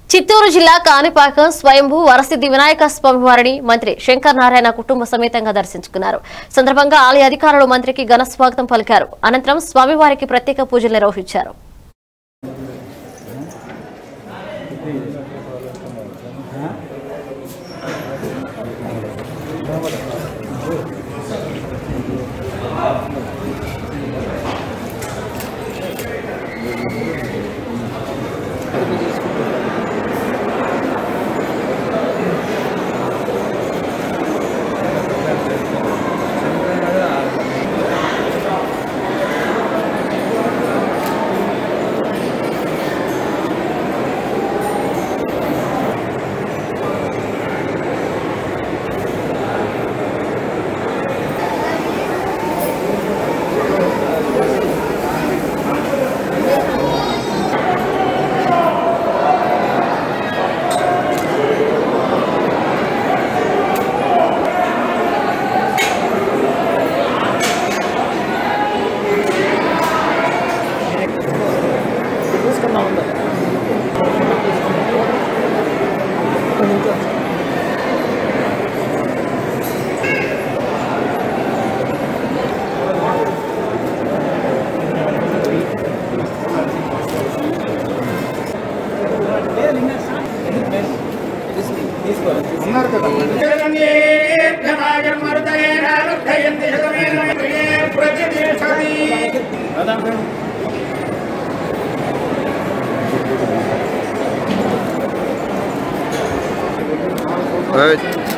చిత్తూరు జిల్లా కాణిపాకం స్వయంభూ వరసిద్ధి వినాయక స్వామి వారిని మంత్రి శంకర్ నారాయణ కుటుంబ సమేతంగా దర్శించుకున్నారు సందర్భంగా ఆలయ అధికారులు మంత్రికి ఘన స్వాగతం పలికారు అనంతరం స్వామివారికి ప్రత్యేక పూజలు నిర్వహించారు Right.